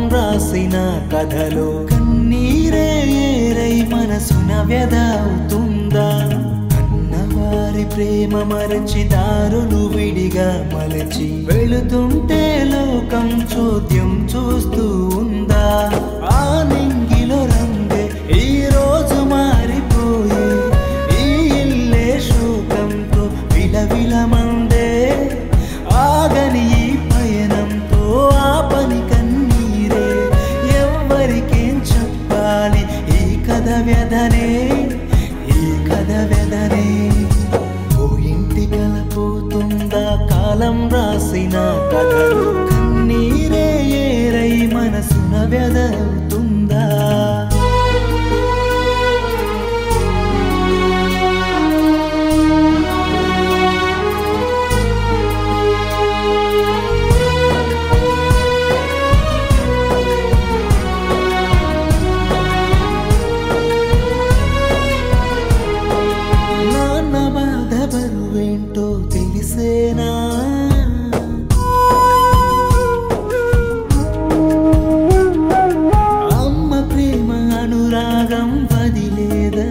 రాసిన కథలో కన్నీరే ఏరై మనసున వ్యధ అవుతుందా అన్నవారి ప్రేమ మరచి దారులు విడిగా మలచి వెళుతుంటే లోకం చోద్యం చూస్తూ ఉందా ఆ నింగిలో రంగే ఈ రోజు మారిపోయి ఈ ఇల్లే శోకంతో విలవిలమందే ఆగని ఈ పయనంతో ఆ పని కన్నీరే ఎవ్వరికేం చెప్పాలి ఈ కథ వ్యధనే ఈ కథ వ్యధనే ఓ ఇంటి కలపోతుందా కాలం రాసిన కథలు కన్నీరే ఏరై మనసున వ్యధ అవుతుందా నాన్న బాధ బరువేంటో తెలిసేనా అమ్మ ప్రేమ అనురాగం వదిలేదా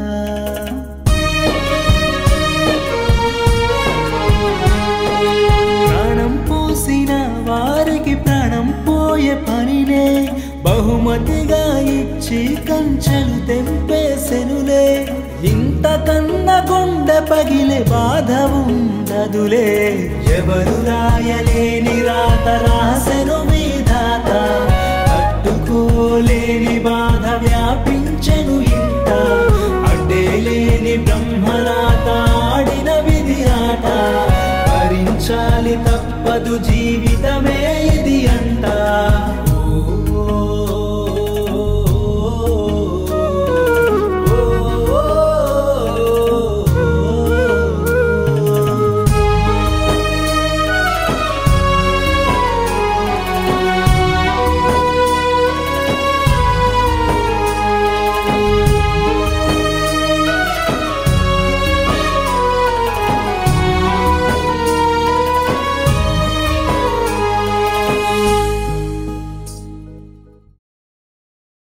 ప్రాణం పోసిన వారికి ప్రాణం పోయే పనినే బహుమతిగా ఇచ్చి కంచెలు తెంపేసెనులే ఇంతకన్న గుండె పగిలే బాధ ఉండదులే ఎవరు రాయలేని రాత రాసెను మీదాత తట్టుకోలేని బాధ వ్యాపించెను ఇంత అడ్డే లేని బ్రహ్మరాత ఆడిన విధి ఆట భరించాలి తప్పదు జీవితమే ఇది అంట